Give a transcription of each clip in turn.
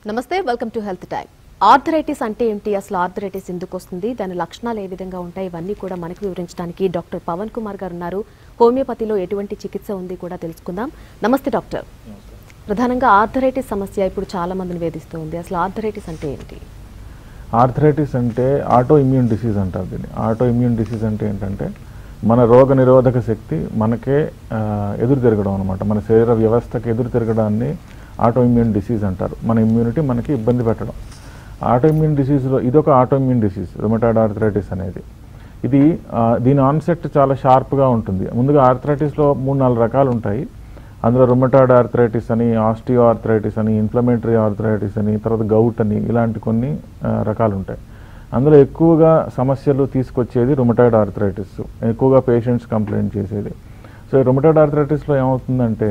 నమస్తే welcome to health time arthritis అంటే ఏంటి అసలు ఆర్థరైటిస్ ఎందుకు వస్తుంది దాని లక్షణాలు ఏ విధంగా ఉంటాయి ఇవన్నీ కూడా మనకు వివరించడానికి డాక్టర్ పవన్ కుమార్ గారు ఉన్నారు హోమియోపతిలో ఎటువంటి చికిత్స ఉంది కూడా తెలుసుకుందాం నమస్తే డాక్టర్ ప్రధానంగా ఆర్థరైటిస్ సమస్య ఇప్పుడు చాలా మందిని వేధిస్తూ ఉంది అసలు ఆర్థరైటిస్ అంటే ఏంటి ఆర్థరైటిస్ అంటే ఆటో ఇమ్యూన్ డిసీజ్ అంటారు దీన్ని ఆటో ఇమ్యూన్ డిసీజ్ అంటే ఏంటంటే మన రోగ నిరోధక శక్తి మనకే ఆ, ఎదురు తిరగడం అనమాట మన శరీర వ్యవస్థకి ఎదురు తిరగడాన్ని ఆటో ఇమ్యూన్ డిసీజ్ అంటారు మన ఇమ్యూనిటీ మనకి ఇబ్బంది పెట్టడం ఆటో ఇమ్యూన్ డిసీజ్లో ఇదొక autoimmune disease rheumatoid arthritis అనేది ఇది ఆ, దీని ఆన్సెట్ చాలా షార్ప్గా ఉంటుంది ముందుగా ఆర్థరైటిస్లో మూడు నాలుగు రకాలు ఉంటాయి అందులో రుమటాయిడ్ ఆర్థరైటిస్ అని ఆస్టియో ఆర్థరైటిస్ అని ఇన్ఫ్లమేటరీ ఆర్థరైటిస్ అని తర్వాత గౌట్ అని ఇలాంటి కొన్ని ఆ, రకాలు ఉంటాయి అందులో ఎక్కువగా సమస్యలు తీసుకొచ్చేది రుమటాయిడ్ ఆర్థరైటిస్ ఎక్కువగా పేషెంట్స్ కంప్లైంట్ చేసేది సో ఈ రుమటాయిడ్ ఆర్థరైటిస్లో ఏమవుతుందంటే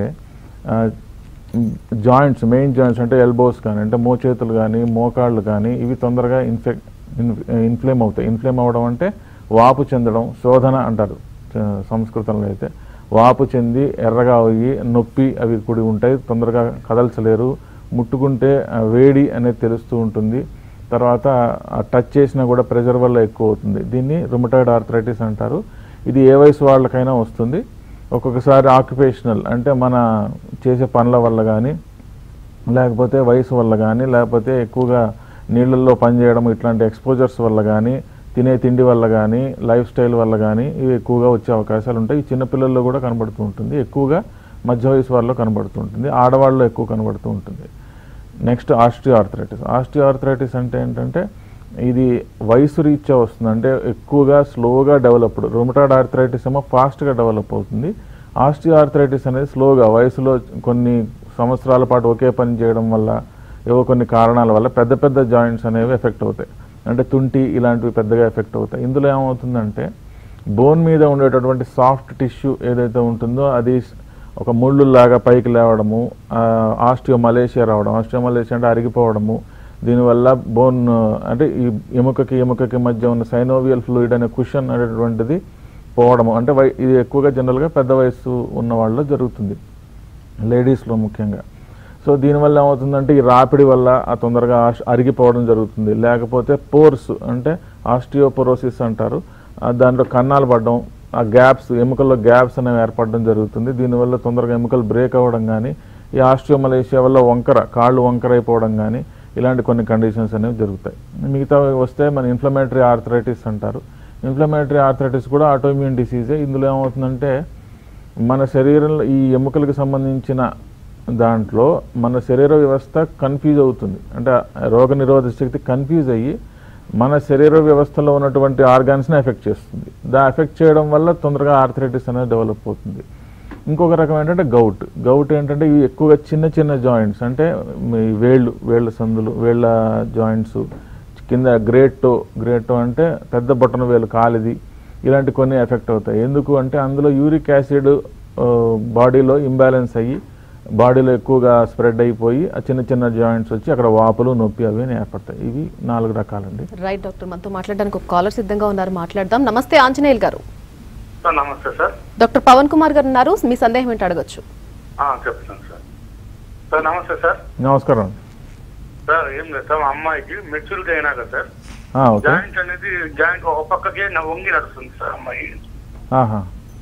జాయింట్స్ మెయిన్ జాయింట్స్ అంటే ఎల్బోస్ కానీ అంటే మోచేతులు కానీ మోకాళ్ళు కానీ ఇవి తొందరగా ఇన్ఫెక్ ఇన్ఫ్లేమ్ అవుతాయి ఇన్ఫ్లేమ్ అవ్వడం అంటే వాపు చెందడం శోధన అంటారు చ- సంస్కృతంలో అయితే వాపు చెంది ఎర్రగా అయ్యి నొప్పి అవి కూడి ఉంటాయి తొందరగా కదల్చలేరు ముట్టుకుంటే ఆ, వేడి అనేది తెలుస్తూ ఉంటుంది తర్వాత ఆ టచ్ చేసినా కూడా ప్రెషర్ వల్ల ఎక్కువ అవుతుంది దీన్ని రుమటాయిడ్ ఆర్థరైటిస్ అంటారు ఇది ఏ వయసు వాళ్ళకైనా వస్తుంది ఒక్కొక్కసారి ఆక్యుపేషనల్ అంటే మన చేసే పనుల వల్ల కానీ లేకపోతే వయసు వల్ల కానీ లేకపోతే ఎక్కువగా నీళ్ళల్లో పనిచేయడం ఇట్లాంటి ఎక్స్పోజర్స్ వల్ల కానీ తినే తిండి వల్ల కానీ లైఫ్ స్టైల్ వల్ల కానీ ఇవి ఎక్కువగా వచ్చే అవకాశాలు ఉంటాయి ఈ చిన్నపిల్లల్లో కూడా కనబడుతూ ఉంటుంది ఎక్కువగా మధ్య వయసు వాళ్ళలో కనబడుతూ ఉంటుంది ఆడవాళ్ళలో ఎక్కువ కనబడుతూ ఉంటుంది next osteoarthritis osteoarthritis అంటే ఏంటంటే ఇది వయసు రీత్యా వస్తుంది అంటే ఎక్కువగా స్లోగా డెవలప్డ్ రొమటాయిడ్ ఆర్థరైటిస్ ఏమో ఫాస్ట్గా డెవలప్ అవుతుంది ఆస్టియో ఆర్థరైటిస్ అనేది స్లోగా వయసులో కొన్ని సంవత్సరాల పాటు ఒకే పని చేయడం వల్ల ఏవో కొన్ని కారణాల వల్ల పెద్ద పెద్ద జాయింట్స్ అనేవి ఎఫెక్ట్ అవుతాయి అంటే తుంటి ఇలాంటివి పెద్దగా ఎఫెక్ట్ అవుతాయి ఇందులో ఏమవుతుందంటే బోన్ మీద ఉండేటటువంటి సాఫ్ట్ టిష్యూ ఏదైతే ఉంటుందో అది ఒక ముళ్ళులాగా పైకి లేవడము ఆస్టియో మలేషియా రావడం ఆస్టియో మలేషియా అంటే అరిగిపోవడము దీనివల్ల బోన్ అంటే ఈ ఎముకకి ఎముకకి మధ్య ఉన్న సైనోవియల్ ఫ్లూయిడ్ అనే కుషన్ అనేటువంటిది పోవడము అంటే వై ఇది ఎక్కువగా జనరల్గా పెద్ద వయసు ఉన్న వాళ్ళలో జరుగుతుంది లేడీస్లో ముఖ్యంగా సో దీనివల్ల ఏమవుతుందంటే ఈ రాపిడి వల్ల ఆ తొందరగా ఆష్- అరిగిపోవడం జరుగుతుంది లేకపోతే పోర్స్ అంటే ఆస్టియోపోరోసిస్ అంటారు ఆ దాంట్లో కన్నాలు పడడం ఆ గ్యాప్స్ ఎముకల్లో గ్యాప్స్ అనేవి ఏర్పడడం జరుగుతుంది దీనివల్ల తొందరగా ఎముకలు బ్రేక్ అవ్వడం కానీ ఈ ఆస్టియోమలేషియా వల్ల వంకర కాళ్ళు వంకర అయిపోవడం కానీ ఇలాంటి కొన్ని కండిషన్స్ అనేవి జరుగుతాయి మిగతా వస్తే మన ఇన్ఫ్లమేటరీ ఆర్థరైటిస్ అంటారు ఇన్ఫ్లమేటరీ ఆర్థరైటిస్ కూడా ఆటోఇమ్యూన్ డిసీజే ఇందులో ఏమవుతుందంటే మన శరీరంలో ఈ ఎముకలకు సంబంధించిన దాంట్లో మన శరీర వ్యవస్థ కన్ఫ్యూజ్ అవుతుంది అంటే రోగ నిరోధక శక్తి కన్ఫ్యూజ్ అయ్యి మన శరీర వ్యవస్థలో ఉన్నటువంటి ఆర్గాన్స్ని ఎఫెక్ట్ చేస్తుంది దా ఎఫెక్ట్ చేయడం వల్ల తొందరగా ఆర్థరైటిస్ అనేది డెవలప్ అవుతుంది ఇంకొక రకం ఏంటంటే గౌట్ గౌట్ ఏంటంటే ఇవి ఎక్కువగా చిన్న చిన్న జాయింట్స్ అంటే మీ వేళ్ళు వేళ్ళ సందులు వేళ్ళ జాయింట్స్ కింద గ్రేట్ టో గ్రేట్ టో అంటే పెద్ద బొట్టన వేలు కాలిది ఇలాంటి కొన్ని ఎఫెక్ట్ అవుతాయి ఎందుకు అంటే అందులో యూరిక్ యాసిడ్ బాడీలో ఇంబ్యాలెన్స్ అయ్యి బాడీలో ఎక్కువగా స్ప్రెడ్ అయిపోయి ఆ చిన్న చిన్న జాయింట్స్ వచ్చి అక్కడ వాపులు నొప్పి అవి అని ఏర్పడతాయి ఇవి నాలుగు రకాలండి రైట్ డాక్టర్ మనతో మాట్లాడడానికి ఒక కాలర్ సిద్ధంగా ఉన్నారు మాట్లాడదాం నమస్తే ఆంజనేయులు గారు సార్ నమస్తే సార్ డాక్టర్ పవన్ కుమార్ గారు ఉన్నారు మీ సందేహం ఏంటి అడగచ్చు ఆ, చెప్తాను సార్ సార్ నమస్తే సార్ నమస్కారం సార్ ఏం లేదు సార్ మా అమ్మాయికి మెచ్యూరిటీ అయినాక సార్ ఆ, ఓకే జాయింట్ అనేది జాయింట్ ఒక పక్కకే నా వంగి నడుస్తుంది సార్ అమ్మాయి ఆహా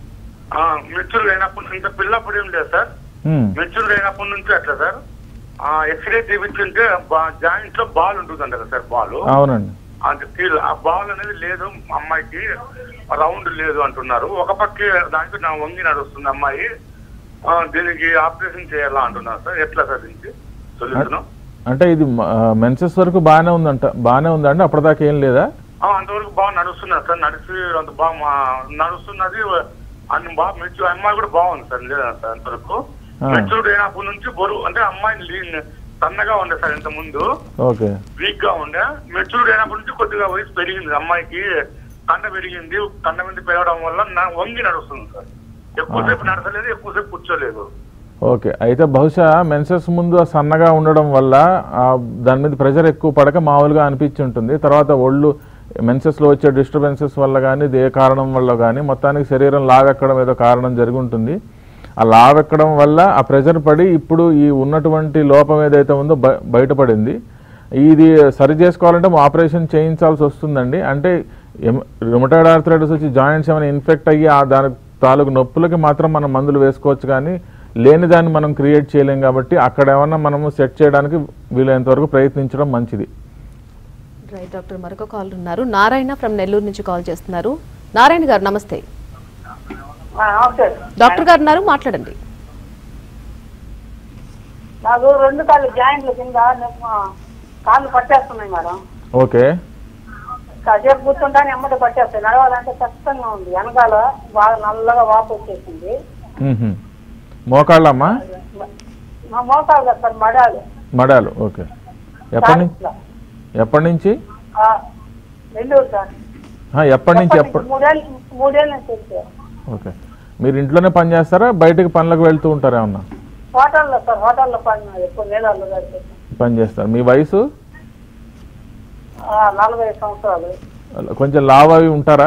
మెచ్యూర్ అయినప్పటి నుంచి పిల్లప్పుడు ఏం లేదు సార్ ఉమ్, మెచ్యూర్ అయినప్పటి నుంచి అట్లా సార్ ఎక్స్రే తీపించుంటే జాయింట్ లో బాల్ ఉంటుందంట కదా సార్ బాల్ అవునండి అంటే ఫీల్ ఆ బాల్ అనేది లేదు అమ్మాయికి రౌండ్ లేదు అంటున్నారు ఒక పక్కే దానికి నా వంగి నడుస్తుంది అమ్మాయి ఆ, దీనికి ఆపరేషన్ చేయాలా అంటున్నారు సార్ ఎట్లా సార్ దీనికి సొల్యూషన్ అంటే ఇది మెన్సెస్ వరకు బాగానే ఉందంట బాగానే ఉందండి అప్పటిదాకా ఏం లేదా అంతవరకు బాగా నడుస్తున్నారు సార్ నడిచి అంత బాగా మా- నడుస్తున్నది అన్ని బాగా మెచ్యూర్ అమ్మాయి కూడా బాగుంది సార్ లేదా సార్ అంతవరకు ఆ. మెచ్యూర్ అయినప్పటి నుంచి బరువు అంటే అమ్మాయి లీన్ సన్నగా ఉండే సార్ ఇంత ముందు ఓకే వీక్ గా ఉండే మెచ్యూర్ అయినప్పటి నుంచి కొద్దిగా వయసు పెరిగింది అమ్మాయికి కండ పెరిగింది కండ మీద పెరగడం వల్ల నా వంగి నడుస్తుంది సార్ ఎక్కువసేపు నడచలేదు ఎక్కువసేపు కూర్చోలేదు ఓకే అయితే బహుశా మెన్సెస్ ముందు ఆ సన్నగా ఉండడం వల్ల ఆ దాని మీద ప్రెషర్ ఎక్కువ పడక మామూలుగా అనిపించి ఉంటుంది తర్వాత ఒళ్ళు మెన్సెస్లో వచ్చే డిస్టర్బెన్సెస్ వల్ల కానీ ఇది ఏ కారణం వల్ల కానీ మొత్తానికి శరీరం లాగెక్కడం ఏదో కారణం జరిగి ఉంటుంది ఆ లావెక్కడం వల్ల ఆ ప్రెషర్ పడి ఇప్పుడు ఈ ఉన్నటువంటి లోపం ఏదైతే ఉందో బ- బయటపడింది ఇది సరి చేసుకోవాలంటే ఆపరేషన్ చేయించాల్సి వస్తుందండి అంటే రుమటాయిడ్ ఆర్థరైటిస్ వచ్చి జాయింట్స్ ఏమైనా ఇన్ఫెక్ట్ అయ్యి ఆ దాని తాలూకు నొప్పులకి మాత్రం మనం మందులు వేసుకోవచ్చు కానీ లేని దాన్ని మనం క్రియేట్ చేయలేం కాబట్టి అక్కడ ఏమన్నా మనము సెట్ చేయడానికి వీలైనంత వరకు ప్రయత్నించడం మంచిది రైట్ డాక్టర్ మరొక కాల్ ఉన్నారు నారాయణ ఫ్రమ్ నెల్లూరు నుంచి కాల్ చేస్తున్నారు నారాయణ గారు నమస్తే ఓకే డాక్టర్ గారు ఉన్నారు మాట్లాడండి నాకు రెండు కాళ్ళు జాయింట్ల కింద నొప్పి, కాళ్ళు పట్టేస్తున్నాయి మేడం ఓకే కాసేపు కూర్చుంటానే ఎమ్మటి పట్టేస్తాయి నడవాలంటే కష్టంగా ఉంది వెనకాల బాగా నల్లగా వాపు వచ్చేసింది మ్హూ. మోకాళ్ళమ్మా మా మోకాలు కదా సార్ మడాలు మడాలు ఓకే ఎప్పటి నుంచి సార్, ఎప్పటి నుంచి ఆ, నెల్లూరు సార్ ఆ, ఎప్పటి నుంచి ఎప్పటి మూడేళ్ళు మూడేళ్ళ నుంచి వచ్చారు ఓకే మీరు ఇంట్లోనే పని చేస్తారా బయటకు పనులకు వెళ్తూ ఉంటారా ఏమన్నా హోటల్లో సార్ హోటల్లో పని ఎక్కువ నీళ్ళల్లో గడిపేసాను. పని చేస్తారు మీ వయసు ఆ నలభై సంవత్సరాలు కొంచెం లావు అవి ఉంటారా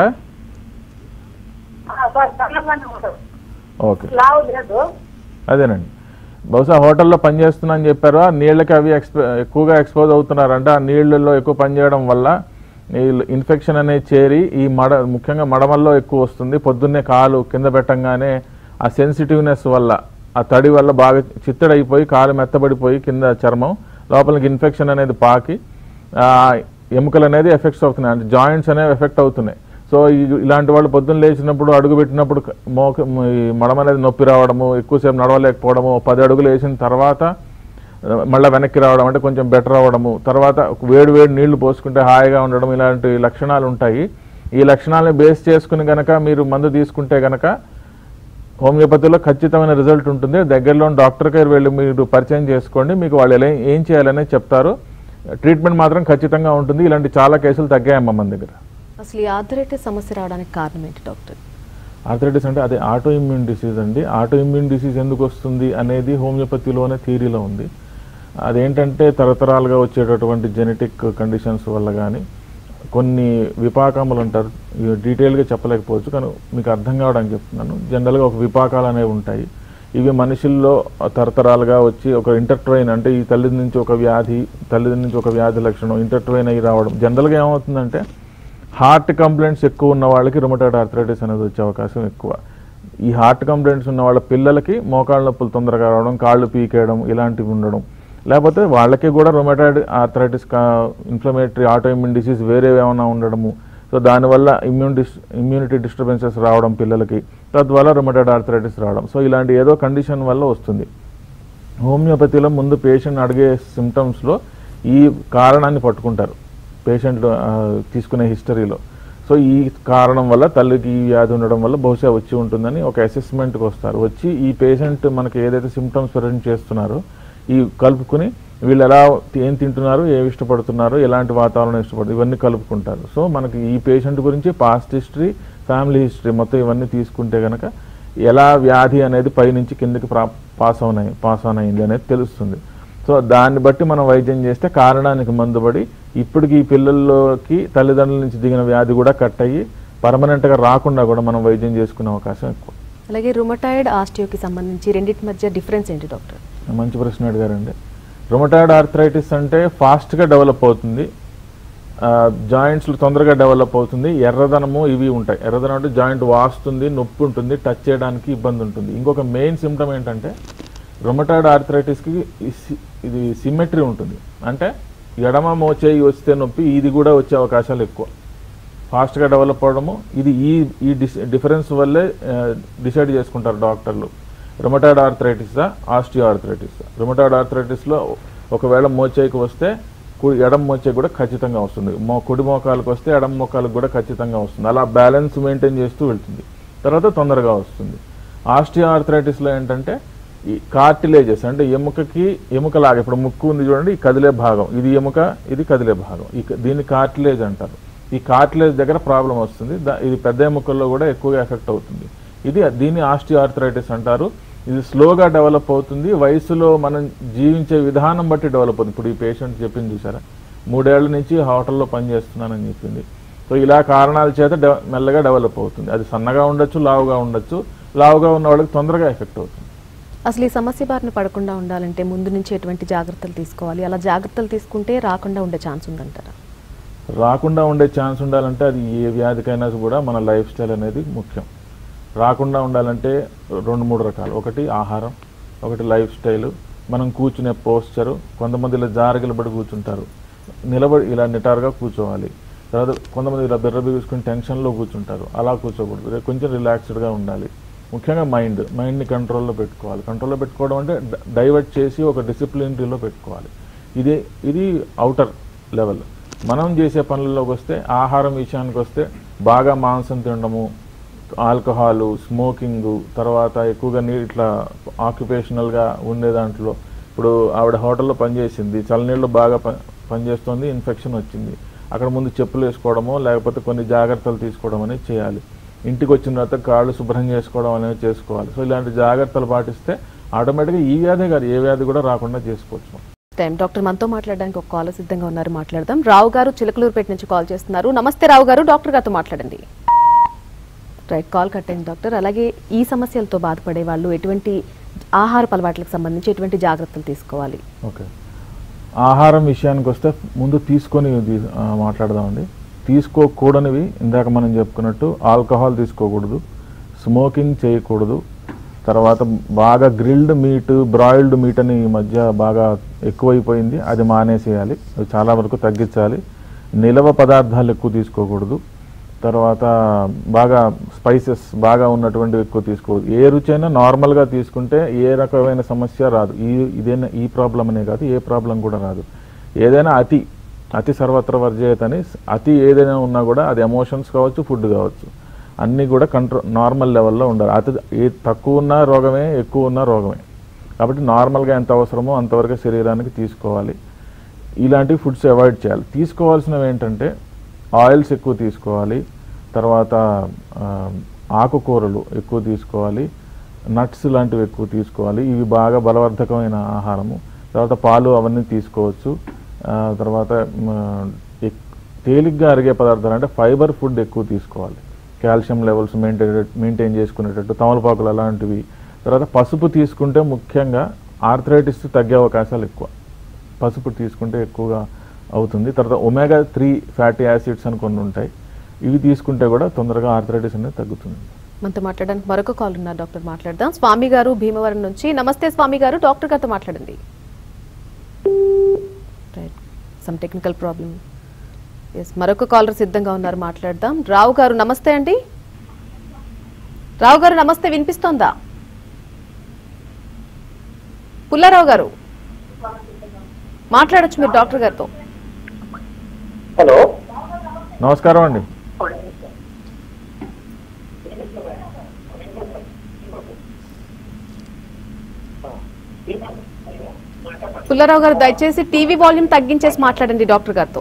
ఆ, సార్ సన్నగానే ఉంటారు ఓకే లావు లేదు అదేనండి బహుశా హోటల్లో పని చేస్తున్నా అని చెప్పారు ఆ నీళ్ళకి అవి ఎక్స్పో ఎక్కువగా ఎక్స్పోజ్ అవుతున్నారంటే ఆ నీళ్ళల్లో ఎక్కువ పని చేయడం వల్ల ఈ ఇన్ఫెక్షన్ అనేది చేరి ఈ మడ ముఖ్యంగా మడమల్లో ఎక్కువ వస్తుంది పొద్దున్నే కాలు కింద పెట్టంగానే ఆ సెన్సిటివ్నెస్ వల్ల ఆ తడి వల్ల బాగా చిత్తడైపోయి కాలు మెత్తబడిపోయి కింద చర్మం లోపలికి ఇన్ఫెక్షన్ అనేది పాకి ఆ, ఎముకలు అనేది ఎఫెక్ట్స్ అవుతున్నాయి అంటే జాయింట్స్ అనేవి ఎఫెక్ట్ అవుతున్నాయి సో ఈ- ఇలాంటి వాళ్ళు పొద్దున్న లేచినప్పుడు అడుగు పెట్టినప్పుడు క- మోక మ- ఈ మడం అనేది నొప్పి రావడము ఎక్కువసేపు నడవలేకపోవడము పది అడుగులు వేసిన తర్వాత ఆ, మళ్ళీ వెనక్కి రావడం అంటే కొంచెం బెటర్ అవ్వడము తర్వాత వేడి వేడి నీళ్లు పోసుకుంటే హాయిగా ఉండడం ఇలాంటి లక్షణాలు ఉంటాయి ఈ లక్షణాలను బేస్ చేసుకుని గనక మీరు మందు తీసుకుంటే గనక హోమియోపతిలో ఖచ్చితమైన రిజల్ట్ ఉంటుంది దగ్గరలో డాక్టర్ గారు వెళ్ళి మీరు పరిచయం చేసుకోండి మీకు వాళ్ళు ఎలా ఏం చేయాలనేది చెప్తారు ట్రీట్మెంట్ మాత్రం ఖచ్చితంగా ఉంటుంది ఇలాంటి చాలా కేసులు తగ్గాయమ్మ మన దగ్గర అసలు ఈ ఆర్థరైటిస్ సమస్య రావడానికి కారణం ఏంటి డాక్టర్ ఆర్థరైటిస్ అంటే అదే ఆటో ఇమ్యూన్ డిసీజ్ అండి ఆటో ఇమ్యూన్ డిసీజ్ ఎందుకు వస్తుంది అనేది హోమియోపతిలోనే థియరీలో ఉంది అదేంటంటే తరతరాలుగా వచ్చేటటువంటి జెనెటిక్ కండిషన్స్ వల్ల కానీ కొన్ని విపాకములు అంటారు ఇవి డీటెయిల్గా చెప్పలేకపోవచ్చు కానీ మీకు అర్థం కావడానికి చెప్తున్నాను జనరల్గా ఒక విపాకాలు అనేవి ఉంటాయి ఇవి మనుషుల్లో తరతరాలుగా వచ్చి ఒక ఇంటర్ట్రైన్ అంటే ఈ తల్లి నుంచి ఒక వ్యాధి తల్లి నుంచి ఒక వ్యాధి లక్షణం ఇంటర్ట్రైన్ అయ్యి రావడం జనరల్గా ఏమవుతుందంటే హార్ట్ కంప్లైంట్స్ ఎక్కువ ఉన్న వాళ్ళకి రుమటాయిడ్ ఆర్థరైటిస్ అనేది వచ్చే అవకాశం ఎక్కువ ఈ హార్ట్ కంప్లైంట్స్ ఉన్న వాళ్ళ పిల్లలకి మోకాళ్ళ నొప్పులు తొందరగా రావడం కాళ్ళు పీకేయడం ఇలాంటివి ఉండడం లేకపోతే వాళ్ళకి కూడా rheumatoid arthritis inflammatory autoimmune disease వేరే ఏమైనా ఉండడము సో దానివల్ల ఇమ్యూన్ డిస్ ఇమ్యూనిటీ డిస్టర్బెన్సెస్ రావడం పిల్లలకి తద్వారా రొమటాయిడ్ ఆర్థరైటిస్ రావడం సో ఇలాంటి ఏదో కండిషన్ వల్ల వస్తుంది హోమియోపతిలో ముందు పేషెంట్ అడిగే సిమ్టమ్స్లో ఈ కారణాన్ని పట్టుకుంటారు పేషెంట్ ఆ, తీసుకునే హిస్టరీలో సో ఈ కారణం వల్ల తల్లికి ఈ వ్యాధి ఉండడం వల్ల బహుశా వచ్చి ఉంటుందని ఒక అసెస్మెంట్కి వస్తారు వచ్చి ఈ పేషెంట్ మనకి ఏదైతే సిమ్టమ్స్ ప్రజెంట్ చేస్తున్నారో ఈ కలుపుకుని వీళ్ళు ఎలా ఏం తింటున్నారు ఏమి ఇష్టపడుతున్నారు ఎలాంటి వాతావరణం ఇష్టపడుతుంది ఇవన్నీ కలుపుకుంటారు సో మనకి ఈ పేషెంట్ గురించి పాస్ట్ హిస్టరీ ఫ్యామిలీ హిస్టరీ మొత్తం ఇవన్నీ తీసుకుంటే కనుక ఎలా వ్యాధి అనేది పైనుంచి కిందకి ప్రా పాస్ అవునాయి పాస్ ఆన్ అయింది అనేది తెలుస్తుంది సో దాన్ని బట్టి మనం వైద్యం చేస్తే కారణానికి మందుబడి ఇప్పటికి ఈ పిల్లల్లోకి తల్లిదండ్రుల నుంచి దిగిన వ్యాధి కూడా కట్ అయ్యి పర్మనెంట్గా రాకుండా కూడా మనం వైద్యం చేసుకునే అవకాశం ఎక్కువ అలాగే రుమటాయిడ్ ఆస్టియోకి సంబంధించి రెండింటి మధ్య డిఫరెన్స్ ఏంటి డాక్టర్ మంచి ప్రశ్న అడిగారండి రొమటాయిడ్ ఆర్థరైటిస్ అంటే ఫాస్ట్గా డెవలప్ అవుతుంది జాయింట్స్ తొందరగా డెవలప్ అవుతుంది ఎర్రదనము ఇవి ఉంటాయి ఎర్రదనం అంటే జాయింట్ వాస్తుంది నొప్పి ఉంటుంది టచ్ చేయడానికి ఇబ్బంది ఉంటుంది ఇంకొక మెయిన్ సిమ్టమ్ ఏంటంటే రొమటాయిడ్ ఆర్థరైటిస్కి ఇది సిమెట్రీ ఉంటుంది అంటే ఎడమ మోచేయి వస్తే నొప్పి ఇది కూడా వచ్చే అవకాశాలు ఎక్కువ ఫాస్ట్గా డెవలప్ అవడము ఇది ఈ ఈ డిస్ డిఫరెన్స్ వల్లే డిసైడ్ చేసుకుంటారు డాక్టర్లు రుమటాయిడ్ ఆర్థరైటిసా ఆస్టియో ఆర్థరైటిసా రుమటాయిడ్ ఆర్థరైటిస్లో ఒకవేళ మోచేయికి వస్తే కుడి ఎడమ మోచేయి కూడా ఖచ్చితంగా వస్తుంది మో కుడి మోకాలకు వస్తే ఎడమ మోకాలకు కూడా ఖచ్చితంగా వస్తుంది అలా బ్యాలెన్స్ మెయింటైన్ చేస్తూ వెళ్తుంది తర్వాత తొందరగా వస్తుంది ఆస్టియో ఆర్థరైటిస్లో ఏంటంటే ఈ కార్టిలేజెస్ అంటే ఎముకకి ఎముకలాగా ఇప్పుడు ముక్కు ఉంది చూడండి ఈ కదిలే భాగం ఇది ఎముక ఇది కదిలే భాగం ఈ క- దీన్ని కార్టిలేజ్ అంటారు ఈ కార్టిలేజ్ దగ్గర ప్రాబ్లం వస్తుంది దా- ఇది పెద్ద ఎముకల్లో కూడా ఎక్కువగా ఎఫెక్ట్ అవుతుంది ఇది దీన్ని ఆస్టియో ఆర్థరైటిస్ అంటారు ఇది స్లోగా డెవలప్ అవుతుంది వయసులో మనం జీవించే విధానం బట్టి డెవలప్ అవుతుంది ఇప్పుడు ఈ పేషెంట్ చెప్పింది చూసారా మూడేళ్ల నుంచి హోటల్లో పనిచేస్తున్నానని చెప్పింది సో ఇలా కారణాల చేత డెవ- మెల్లగా డెవలప్ అవుతుంది అది సన్నగా ఉండొచ్చు లావుగా ఉండొచ్చు లావుగా ఉన్న వాళ్ళకి తొందరగా ఎఫెక్ట్ అవుతుంది అసలు ఈ సమస్య బారిన పడకుండా ఉండాలంటే ముందు నుంచి ఎటువంటి జాగ్రత్తలు తీసుకోవాలి అలా జాగ్రత్తలు తీసుకుంటే రాకుండా ఉండే ఛాన్స్ ఉందంటారా రాకుండా ఉండే ఛాన్స్ ఉండాలంటే అది ఏ వ్యాధికైనా కూడా మన లైఫ్ స్టైల్ అనేది ముఖ్యం రాకుండా ఉండాలంటే రెండు మూడు రకాలు ఒకటి ఆహారం ఒకటి లైఫ్ స్టైల్ మనం కూర్చునే పోస్చరు కొంతమంది ఇలా జారగిలబడి కూర్చుంటారు నిలబడి ఇలా నిటారుగా కూర్చోవాలి తర్వాత కొంతమంది ఇలా బెర్ర బిగుసుకుని టెన్షన్లో కూర్చుంటారు అలా కూర్చోకూడదు రే- కొంచెం రిలాక్స్డ్గా ఉండాలి ముఖ్యంగా మైండ్ మైండ్ని కంట్రోల్లో పెట్టుకోవాలి కంట్రోల్లో పెట్టుకోవడం అంటే డ- డైవర్ట్ చేసి ఒక డిసిప్లినరీలో పెట్టుకోవాలి ఇది ఇది అవుటర్ లెవెల్ మనం చేసే పనుల్లోకి వస్తే ఆహారం విషయానికి వస్తే బాగా మాంసం తినడము ఆల్కహాలు స్మోకింగ్ తర్వాత ఎక్కువగా నీ ఇట్లా ఆక్యుపేషనల్గా ఉండే దాంట్లో ఇప్పుడు ఆవిడ హోటల్లో పనిచేసింది చల్లనీళ్ళు బాగా ప పనిచేస్తుంది ఇన్ఫెక్షన్ వచ్చింది అక్కడ ముందు చెప్పులు వేసుకోవడమో లేకపోతే కొన్ని జాగ్రత్తలు తీసుకోవడం అనేది చేయాలి ఇంటికి వచ్చిన తర్వాత కాళ్ళు శుభ్రం చేసుకోవడం అనేది చేసుకోవాలి సో ఇలాంటి జాగ్రత్తలు పాటిస్తే ఆటోమేటిక్గా ఈ వ్యాధి కాదు ఏ వ్యాధి కూడా రాకుండా చేసుకోవచ్చు టైం డాక్టర్ మనతో మాట్లాడడానికి ఒక కాల్ సిద్ధంగా ఉన్నారు మాట్లాడదాం రావు గారు చిలకలూరుపేట నుంచి కాల్ చేస్తున్నారు నమస్తే రావు గారు డాక్టర్ గారితో మాట్లాడండి రైట్ కాల్ కట్ అయింది డాక్టర్ అలాగే ఈ సమస్యలతో బాధపడే వాళ్ళు ఎటువంటి ఆహార అలవాట్లకు సంబంధించి ఎటువంటి జాగ్రత్తలు తీసుకోవాలి ఓకే ఆహారం విషయానికి వస్తే ముందు తీసుకొని తీ- ఆ, మాట్లాడదామండి తీసుకోకూడనివి ఇందాక మనం చెప్పుకున్నట్టు ఆల్కహాల్ తీసుకోకూడదు స్మోకింగ్ చేయకూడదు తర్వాత బాగా గ్రిల్డ్ మీట్ బ్రాయిల్డ్ మీట్ అని ఈ మధ్య బాగా ఎక్కువైపోయింది అది మానేసేయాలి అది చాలా వరకు తగ్గించాలి నిలవ పదార్థాలు ఎక్కువ తీసుకోకూడదు తర్వాత బాగా స్పైసెస్ బాగా ఉన్నటువంటివి ఎక్కువ తీసుకోవద్దు ఏ రుచైనా నార్మల్గా తీసుకుంటే ఏ రకమైన సమస్య రాదు ఈ ఇదేనా ఈ ప్రాబ్లం అనే కాదు ఏ ప్రాబ్లం కూడా రాదు ఏదైనా అతి అతి సర్వత్ర వర్జయత అని అతి ఏదైనా ఉన్నా కూడా అది ఎమోషన్స్ కావచ్చు ఫుడ్ కావచ్చు అన్నీ కూడా కంట్రోల్ నార్మల్ లెవెల్లో ఉండాలి అతి ఏ తక్కువ ఉన్న రోగమే ఎక్కువ ఉన్న రోగమే కాబట్టి నార్మల్గా ఎంత అవసరమో అంతవరకు శరీరానికి తీసుకోవాలి ఇలాంటి ఫుడ్స్ అవాయిడ్ చేయాలి తీసుకోవాల్సినవి ఏంటంటే ఆయిల్స్ ఎక్కువ తీసుకోవాలి తర్వాత ఆ, ఆకుకూరలు ఎక్కువ తీసుకోవాలి నట్స్ లాంటివి ఎక్కువ తీసుకోవాలి ఇవి బాగా బలవర్ధకమైన ఆహారము తర్వాత పాలు అవన్నీ తీసుకోవచ్చు ఆ, తర్వాత మ, ఎక్- తేలిగ్గా అరిగే పదార్థాలు అంటే ఫైబర్ ఫుడ్ ఎక్కువ తీసుకోవాలి కాల్షియం లెవెల్స్ మెయింటైన్ మెయింటైన్ చేసుకునేటట్టు తమలపాకులు అలాంటివి తర్వాత పసుపు తీసుకుంటే ముఖ్యంగా ఆర్థరైటిస్ తగ్గే అవకాశాలు ఎక్కువ పసుపు తీసుకుంటే ఎక్కువగా అవుతుంది తర్వాత ఒమేగా త్రీ ఫ్యాటీ యాసిడ్స్ అని కొన్ని ఉంటాయి ఇవి తీసుకుంటే కూడా తొందరగా ఆర్థరైటిస్ అనేది తగ్గుతుంది మనతో మాట్లాడడానికి మరొక కాల్ ఉన్నారు డాక్టర్ మాట్లాడదాం స్వామి గారు భీమవరం నుంచి నమస్తే స్వామి గారు డాక్టర్ గారితో మాట్లాడండి right some technical problem yes మరొక కాలర్ సిద్ధంగా ఉన్నారు మాట్లాడదాం రావు గారు నమస్తే అండి రావు గారు నమస్తే వినిపిస్తోందా పుల్లారావు గారు మాట్లాడొచ్చు మీరు డాక్టర్ గారితో హలో నమస్కారం అండి పుల్లారావు గారు దయచేసి టీవీ వాల్యూమ్ తగ్గించేసి మాట్లాడండి డాక్టర్ గారితో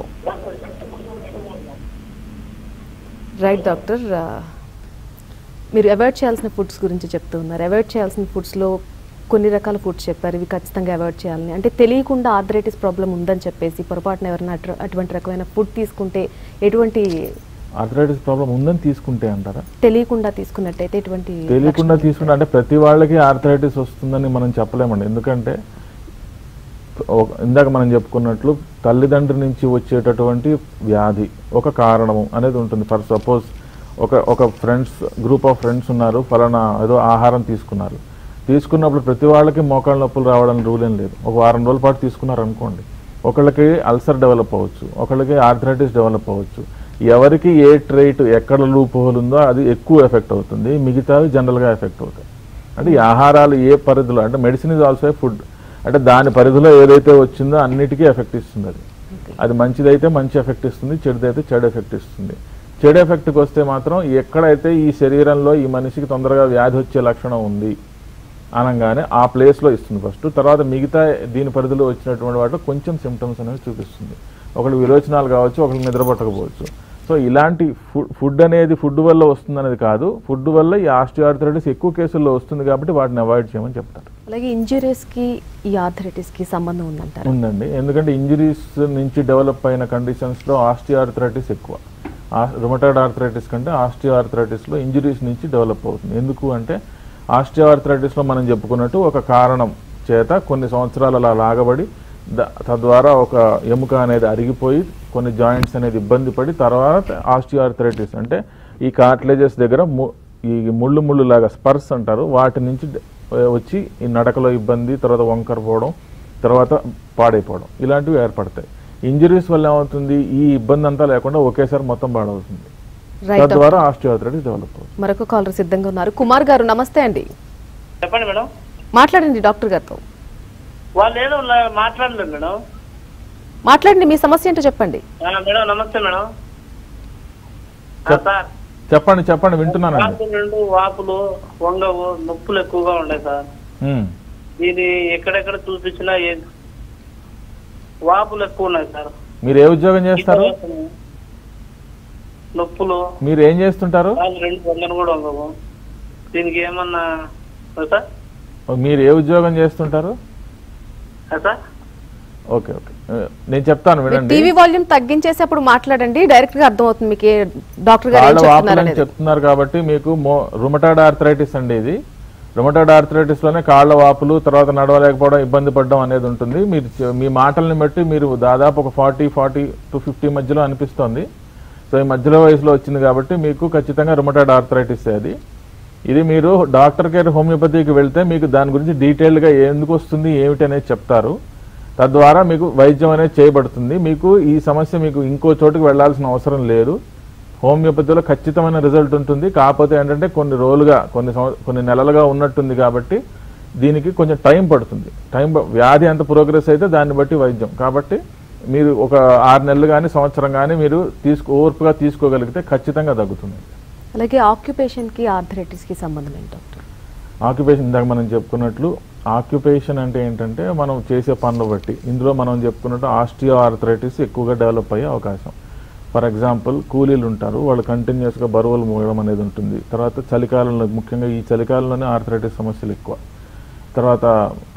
రైట్ డాక్టర్ ఆ, మీరు అవాయిడ్ చేయాల్సిన ఫుడ్స్ గురించి చెప్తూ ఉన్నారు అవాయిడ్ చేయాల్సిన ఫుడ్స్లో కొన్ని రకాల ఫుడ్స్ చెప్పారు ఇవి ఖచ్చితంగా అవాయిడ్ చేయాలని అంటే తెలియకుండా ఆర్థరైటిస్ ప్రాబ్లం ఉందని చెప్పేసి పొరపాటున ఎవరైనా అటు- అటువంటి రకమైన ఫుడ్ తీసుకుంటే ఎటువంటి ఆర్థరైటిస్ ప్రాబ్లం ఉందని తీసుకుంటే అంటారా తెలియకుండా తీసుకున్నట్టయితే ఎటువంటి తెలియకుండా తీసుకుంటే అంటే ప్రతి వాళ్ళకి ఆర్థరైటిస్ వస్తుందని మనం చెప్పలేమండి ఎందుకంటే ఒక- ఇందాక మనం చెప్పుకున్నట్లు తల్లిదండ్రి నుంచి వచ్చేటటువంటి వ్యాధి ఒక కారణము అనేది ఉంటుంది ఫర్ సపోజ్ ఒక ఒక ఫ్రెండ్స్ గ్రూప్ ఆఫ్ ఫ్రెండ్స్ ఉన్నారు ఫలానా ఏదో ఆహారం తీసుకున్నారు తీసుకున్నప్పుడు ప్రతి వాళ్ళకి మోకాళ్ళ నొప్పులు రావడం రూల్ ఏం లేదు ఒక వారం రోజుల పాటు తీసుకున్నారు అనుకోండి ఒకళ్ళకి అల్సర్ డెవలప్ అవ్వచ్చు ఒకళ్ళకి ఆర్థరైటిస్ డెవలప్ అవ్వచ్చు ఎవరికి ఏ ట్రైట్ ఎక్కడ లూప్ హోల్ ఉందో అది ఎక్కువ ఎఫెక్ట్ అవుతుంది మిగతావి జనరల్గా ఎఫెక్ట్ అవుతాయి అంటే ఈ ఆహారాలు ఏ పరిధిలో అంటే మెడిసిన్ ఇస్ ఆల్సో ఫుడ్ అంటే దాని పరిధిలో ఏదైతే వచ్చిందో అన్నిటికీ ఎఫెక్ట్ ఇస్తుంది అది అది మంచిదైతే మంచి ఎఫెక్ట్ ఇస్తుంది చెడుదైతే చెడు ఎఫెక్ట్ ఇస్తుంది చెడు ఎఫెక్ట్కి వస్తే మాత్రం ఎక్కడైతే ఈ శరీరంలో ఈ మనిషికి తొందరగా వ్యాధి వచ్చే లక్షణం ఉంది అనగానే ఆ ప్లేస్లో ఇస్తుంది ఫస్ట్ తర్వాత మిగతా దీని పరిధిలో వచ్చినటువంటి వాటిలో కొంచెం సిమ్టమ్స్ అనేవి చూపిస్తుంది ఒకళ్ళు విరోచనాలు కావచ్చు ఒకళ్ళు నిద్రపట్టకపోవచ్చు సో ఇలాంటి ఫుడ్ ఫుడ్ అనేది ఫుడ్ వల్ల వస్తుంది అనేది కాదు ఫుడ్ వల్ల ఈ ఆస్టియోఆర్థరైటిస్ ఎక్కువ కేసుల్లో వస్తుంది కాబట్టి వాటిని అవాయిడ్ చేయమని చెప్తారు అలాగే ఇంజురీస్ కి ఈ ఆర్థరైటిస్ కి సంబంధం ఉందంటారు ఉందండి ఎందుకంటే ఇంజరీస్ నుంచి డెవలప్ అయిన కండిషన్స్లో ఆస్టియోఆర్థరైటిస్ ఎక్కువ రుమటాయిడ్ ఆర్థరైటిస్ కంటే ఆస్టియోఆర్థరైటిస్లో ఇంజరీస్ నుంచి డెవలప్ అవుతుంది ఎందుకు అంటే ఆస్టియోఆర్థరైటిస్లో మనం చెప్పుకున్నట్టు ఒక కారణం చేత కొన్ని సంవత్సరాలు అలా లాగబడి ద- తద్వారా ఒక ఎముక అనేది అరిగిపోయి కొన్ని జాయింట్స్ అనేది ఇబ్బంది పడి తర్వాత ఆస్టియోఆర్థరైటిస్ అంటే ఈ కార్టిలేజెస్ దగ్గర ము- ఈ ముళ్ళు ముళ్ళు లాగా స్పర్స్ అంటారు వాటి నుంచి డ- వచ్చి ఈ నడకలో ఇబ్బంది తర్వాత వంకర పోవడం తర్వాత పాడైపోవడం ఇలాంటివి ఏర్పడతాయి ఇంజరీస్ వల్ల ఏమవుతుంది ఈ ఇబ్బంది అంతా లేకుండా ఒకేసారి మొత్తం పాడవుతుంది రైట్ తద్వారా ఆస్టియోఆర్థరైటిస్ డెవలప్ అవుతుంది మరొక కాలర్ సిద్ధంగా ఉన్నారు కుమార్ గారు నమస్తే అండి చెప్పండి మేడం మాట్లాడండి డాక్టర్ గారితో వాళ్ళు ఏదో లా- మాట్లాడలేదు మేడం మాట్లాడండి మీ సమస్య ఏంటో చెప్పండి ఆ, మేడం నమస్తే మేడం ఆ, చెప్- సార్ చెప్పండి చెప్పండి వింటున్నానండి వాపు నుండి వాపులు వంగవు నొప్పులు ఎక్కువగా ఉన్నాయి సార్ ఉమ్. ఇది ఎక్కడెక్కడ చూపించినా ఏ వాపులు ఎక్కువ ఉన్నాయి సార్ మీరు ఏ ఉద్యోగం చేస్తారు నొప్పులు మీరు ఏం చేస్తుంటారు వాళ్ళు రెండు వందలు కూడా వంగవు దీనికి ఏమన్నా ఆ, సార్ మీరు ఏ ఉద్యోగం చేస్తుంటారు ఆ, సార్ ఓకే ఓకే ఆ, నేను చెప్తాను వినండి టీవీ వాల్యూమ్ తగ్గించేసి అప్పుడు మాట్లాడండి డైరెక్ట్ గా అర్థమవుతుంది మీకు ఏ డాక్టర్ గారు ఏం కాళ్ళ చెప్తున్నారు వాపులని అనేది చెప్తున్నారు కాబట్టి మీకు మో రుమటాడ్ ఆర్థరైటిస్ అండి ఇది రుమటాడ్ ఆర్థరైటిస్ లోనే కాళ్ళ వాపులు తర్వాత నడవలేకపోవడం ఇబ్బంది పడడం అనేది ఉంటుంది మీరు చె- మీ మాటల్ని బట్టి మీరు దాదాపు ఒక ఫార్టీ ఫార్టీ టు ఫిఫ్టీ మధ్యలో అనిపిస్తోంది సో ఈ మధ్యలో వయసులో వచ్చింది కాబట్టి మీకు ఖచ్చితంగా రుమటాడ్ ఆర్థరైటిస్ అది ఇది మీరు డాక్టర్ కేర్ హోమియోపతికి వెళ్తే మీకు దాని గురించి డీటెయిల్గా ఎందుకు వస్తుంది ఏమిటి అనేది చెప్తారు తద్వారా మీకు వైద్యం అనేది చేయబడుతుంది మీకు ఈ సమస్య మీకు ఇంకో చోటుకి వెళ్ళాల్సిన అవసరం లేదు హోమియోపతిలో ఖచ్చితమైన రిజల్ట్ ఉంటుంది కాకపోతే ఏంటంటే కొన్ని రోజులుగా కొన్ని సంవ- కొన్ని నెలలుగా ఉన్నట్టుంది కాబట్టి దీనికి కొంచెం టైం పడుతుంది టైం ప- వ్యాధి ఎంత ప్రోగ్రెస్ అయితే దాన్ని బట్టి వైద్యం కాబట్టి మీరు ఒక ఆరు నెలలు కానీ సంవత్సరం కానీ మీరు తీసుకో ఓర్పుగా తీసుకోగలిగితే ఖచ్చితంగా తగ్గుతుంది అలాగే ఆక్యుపేషన్ కి ఆర్థరైటిస్ కి సంబంధం ఏంటి డాక్టర్ ఆక్యుపేషన్ ఇందాక మనం చెప్పుకున్నట్లు ఆక్యుపేషన్ అంటే ఏంటంటే మనం చేసే పనులు బట్టి ఇందులో మనం చెప్పుకున్నట్టు ఆస్టియో ఆర్థరైటిస్ ఎక్కువగా డెవలప్ అయ్యే అవకాశం ఫర్ ఎగ్జాంపుల్ కూలీలు ఉంటారు వాళ్ళు కంటిన్యూస్గా బరువులు మోయడం అనేది ఉంటుంది తర్వాత చలికాలంలో ముఖ్యంగా ఈ చలికాలంలోనే ఆర్థరైటిస్ సమస్యలు ఎక్కువ తర్వాత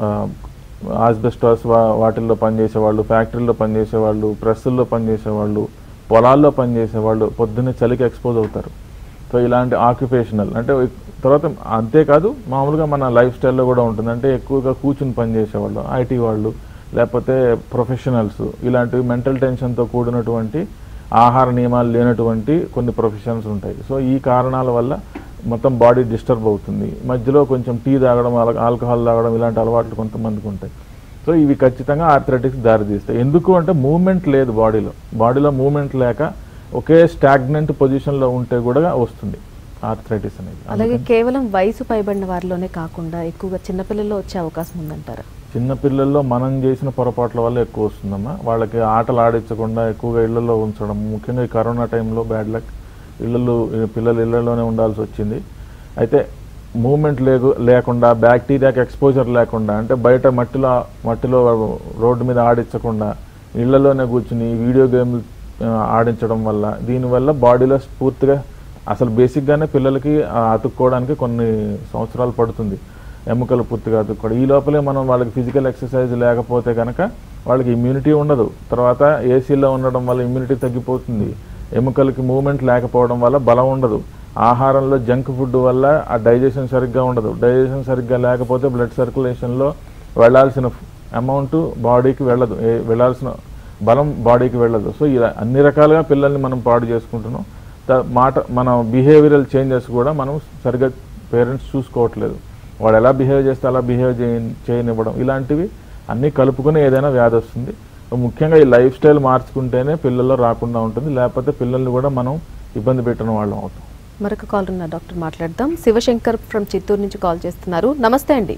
ఆస్బెస్టాస్ వాటిల్లో పనిచేసే వాళ్ళు ఫ్యాక్టరీల్లో పనిచేసే వాళ్ళు ప్రెస్సుల్లో పనిచేసే వాళ్ళు పొలాల్లో పనిచేసే వాళ్ళు పొద్దున్నే చలికి ఎక్స్పోజ్ అవుతారు సో ఇలాంటి ఆక్యుపేషనల్ అంటే ఎక్- తర్వాత అంతేకాదు మామూలుగా మన లైఫ్ స్టైల్లో కూడా ఉంటుంది అంటే ఎక్కువగా కూర్చుని పనిచేసే వాళ్ళు ఐటీ వాళ్ళు లేకపోతే ప్రొఫెషనల్స్ ఇలాంటివి మెంటల్ టెన్షన్తో కూడినటువంటి ఆహార నియమాలు లేనటువంటి కొన్ని ప్రొఫెషన్స్ ఉంటాయి సో ఈ కారణాల వల్ల మొత్తం బాడీ డిస్టర్బ్ అవుతుంది మధ్యలో కొంచెం టీ తాగడం ఆల్- ఆల్కహాల్ తాగడం ఇలాంటి అలవాట్లు కొంతమందికి ఉంటాయి సో ఇవి ఖచ్చితంగా ఆర్థరైటిక్స్ దారితీస్తాయి ఎందుకు అంటే మూమెంట్ లేదు బాడీలో బాడీలో మూమెంట్ లేక ఒకే స్టాగ్నెంట్ పొజిషన్లో ఉంటే కూడా వస్తుంది ఆర్థరైటిస్ అనేది అలాగే కేవలం వయసు పైబడిన వారిలోనే కాకుండా ఎక్కువగా చిన్నపిల్లల్లో వచ్చే అవకాశం ఉందంటారా చిన్న పిల్లల్లో మనం చేసిన పొరపాట్ల వల్ల ఎక్కువ వస్తుందమ్మా వాళ్ళకి ఆటలు ఆడించకుండా ఎక్కువగా ఇళ్లలో ఉంచడం ముఖ్యంగా ఈ కరోనా టైంలో బ్యాడ్ లక్ ఇళ్ళు పిల్లలు ఇళ్లలోనే ఉండాల్సి వచ్చింది అయితే మూమెంట్ లేకు లేకుండా బ్యాక్టీరియాకి ఎక్స్పోజర్ లేకుండా అంటే బయట మట్టిలో మట్టిలో రోడ్డు మీద ఆడించకుండా ఇళ్లలోనే కూర్చుని వీడియో గేమ్లు ఆ, ఆడించడం వల్ల దీనివల్ల బాడీలో పూర్తిగా అసలు బేసిక్గానే పిల్లలకి ఆ, అతుక్కోవడానికి కొన్ని సంవత్సరాలు పడుతుంది ఎముకలు పూర్తిగా అతుక్కోవడం ఈ లోపలే మనం వాళ్ళకి ఫిజికల్ ఎక్సర్సైజ్ లేకపోతే కనుక వాళ్ళకి ఇమ్యూనిటీ ఉండదు తర్వాత ఏసీలో ఉండడం వల్ల ఇమ్యూనిటీ తగ్గిపోతుంది ఎముకలకి మూమెంట్ లేకపోవడం వల్ల బలం ఉండదు ఆహారంలో జంక్ ఫుడ్ వల్ల ఆ డైజెషన్ సరిగ్గా ఉండదు డైజెషన్ సరిగ్గా లేకపోతే బ్లడ్ సర్క్యులేషన్లో వెళ్ళాల్సిన అమౌంట్ బాడీకి వెళ్ళదు ఏ- వెళ్ళాల్సిన బలం బాడీకి వెళ్ళదు సో ఇలా అన్ని రకాలుగా పిల్లల్ని మనం పాడు చేసుకుంటున్నాం త- మాట మన బిహేవియరల్ చేంజెస్ కూడా మనం సరిగ్గా పేరెంట్స్ చూసుకోవట్లేదు వాడు ఎలా బిహేవ్ చేస్తే అలా బిహేవ్ చేయ చేయనివ్వడం ఇలాంటివి అన్నీ కలుపుకొని ఏదైనా వ్యాధి వస్తుంది ముఖ్యంగా ఈ లైఫ్ స్టైల్ మార్చుకుంటేనే పిల్లల్లో రాకుండా ఉంటుంది లేకపోతే పిల్లల్ని కూడా మనం ఇబ్బంది పెట్టిన వాళ్ళం అవుతాం మరొక కాల్ ఉన్న డాక్టర్ మాట్లాడదాం శివశంకర్ ఫ్రమ్ చిత్తూరు నుంచి కాల్ చేస్తున్నారు నమస్తే అండి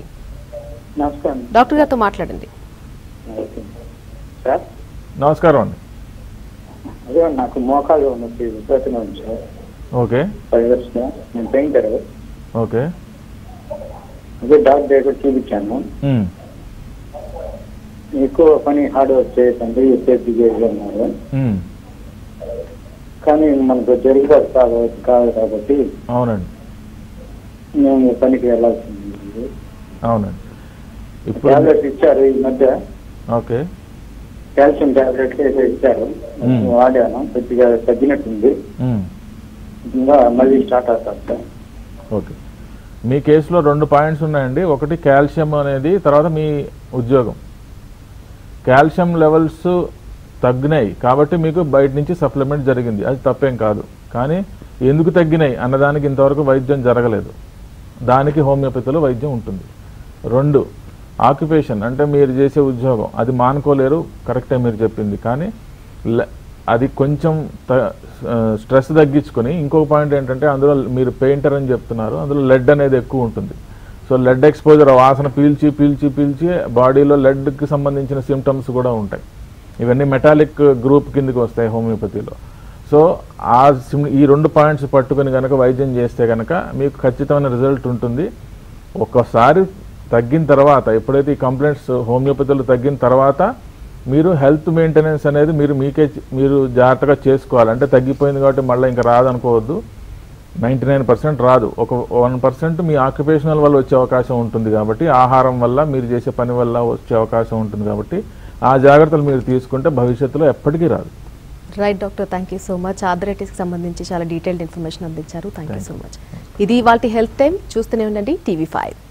నమస్కారం డాక్టర్ గారితో మాట్లాడండి సార్ నమస్కారం అండి అదే నాకు మోకాలు నొప్పి విపరీతంగా ఉంది సార్ ఓకే ఫైవ్ ఇయర్స్ నేను పెయింటర్ ఓకే అదే డాక్టర్ దగ్గర చూపించాను ఉమ్, ఎక్కువ పని హార్డ్ వర్క్ చేయకండి సేఫ్టీ చేయాలన్నారు ఉమ్, కానీ మనకు జరుగుబాటు కాదు కాదు కాబట్టి అవునండి మేము పనికి వెళ్ళాల్సింది అవునండి ఇప్పుడు టాబ్లెట్స్ ఇచ్చారు ఈ మధ్య ఓకే కాల్షియం టాబ్లెట్ ఏదో ఇచ్చారు మ్మ్. వాడాను కొద్దిగా తగ్గినట్టుంది ఉమ్, ఇంకా మళ్ళీ స్టార్ట్ అవుతారు సార్ ఓకే మీ కేసులో రెండు పాయింట్స్ ఉన్నాయండి ఒకటి కాల్షియం అనేది తర్వాత మీ ఉద్యోగం కాల్షియం లెవెల్స్ తగ్గినాయి కాబట్టి మీకు బయట నుంచి సప్లిమెంట్ జరిగింది అది తప్పేం కాదు కానీ ఎందుకు తగ్గినాయి అన్నదానికి ఇంతవరకు వైద్యం జరగలేదు దానికి హోమియోపతిలో వైద్యం ఉంటుంది రెండు ఆక్యుపేషన్ అంటే మీరు చేసే ఉద్యోగం అది మానుకోలేరు కరెక్టే మీరు చెప్పింది కానీ లె- అది కొంచెం త- ఆ, స్ట్రెస్ తగ్గించుకొని ఇంకొక పాయింట్ ఏంటంటే అందులో మీరు పెయింటర్ అని చెప్తున్నారు అందులో లెడ్ అనేది ఎక్కువ ఉంటుంది సో లెడ్ ఎక్స్పోజర్ వాసన పీల్చి పీల్చి పీల్చి బాడీలో లెడ్కి సంబంధించిన సిమ్టమ్స్ కూడా ఉంటాయి ఇవన్నీ మెటాలిక్ గ్రూప్ కిందకి వస్తాయి హోమియోపతిలో సో ఆ సిమ్- ఈ రెండు పాయింట్స్ పట్టుకొని కనుక వైద్యం చేస్తే కనుక మీకు ఖచ్చితమైన రిజల్ట్ ఉంటుంది ఒక్కసారి తగ్గిన తర్వాత ఎప్పుడైతే ఈ కంప్లైంట్స్ హోమియోపతిలో తగ్గిన తర్వాత మీరు హెల్త్ మెయింటెనెన్స్ అనేది మీరు మీకే చే- మీరు జాగ్రత్తగా చేసుకోవాలి అంటే తగ్గిపోయింది కాబట్టి మళ్ళీ ఇంకా రాదనుకోవద్దు నైంటీ నైన్ పర్సెంట్ రాదు ఒక వన్ పర్సెంట్ మీ ఆక్యుపేషనల్ వల్ల వచ్చే అవకాశం ఉంటుంది కాబట్టి ఆహారం వల్ల మీరు చేసే పని వల్ల వచ్చే అవకాశం ఉంటుంది కాబట్టి ఆ జాగ్రత్తలు మీరు తీసుకుంటే భవిష్యత్తులో ఎప్పటికీ రాదు right doctor thank you so much ఆర్థరైటిస్కి సంబంధించి చాలా డీటెయిల్డ్ ఇన్ఫర్మేషన్ అందించారు థ్యాంక్ యూ సో మచ్ ఇది వాటి హెల్త్ టైం చూస్తూనే ఉండండి టీవీ ఫైవ్